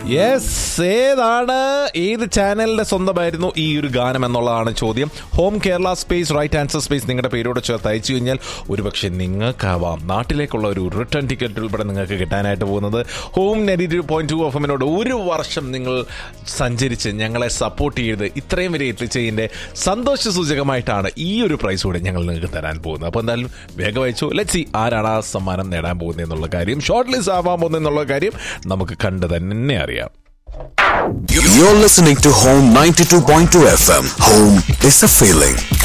Yes ഏതാണ് ഏത് ചാനലിന്റെ സ്വന്തമായിരുന്നു ഈ ഒരു ഗാനം എന്നുള്ളതാണ് ചോദ്യം home Kerala space right answer space നിങ്ങളുടെ പേരോട് ചേർത്ത് അയച്ചു കഴിഞ്ഞാൽ ഒരുപക്ഷെ നിങ്ങൾക്കാവാം നാട്ടിലേക്കുള്ള ഒരു റിട്ടേൺ ടിക്കറ്റ് ഉൾപ്പെടെ നിങ്ങൾക്ക് കിട്ടാനായിട്ട് പോകുന്നത് home ninety two point two F എമ്മിനോട് ഒരു വർഷം നിങ്ങൾ സഞ്ചരിച്ച് ഞങ്ങളെ സപ്പോർട്ട് ചെയ്ത് ഇത്രയും വരെ എത്തിച്ചതിന്റെ സന്തോഷ സൂചകമായിട്ടാണ് ഈ ഒരു പ്രൈസ് കൂടെ ഞങ്ങൾ നിങ്ങൾക്ക് തരാൻ പോകുന്നത് അപ്പോൾ എന്തായാലും വേഗം അയച്ചു ലെറ്റ് സി ആരാണ് ആ സമ്മാനം നേടാൻ പോകുന്നത് എന്നുള്ള കാര്യം ഷോർട്ട് ലിസ്റ്റ് ആവാൻ പോകുന്നത് എന്നുള്ള കാര്യം നമുക്ക് കണ്ട് തന്നെ അറിയാം You're listening to Home 92.2 FM. Home is a feeling.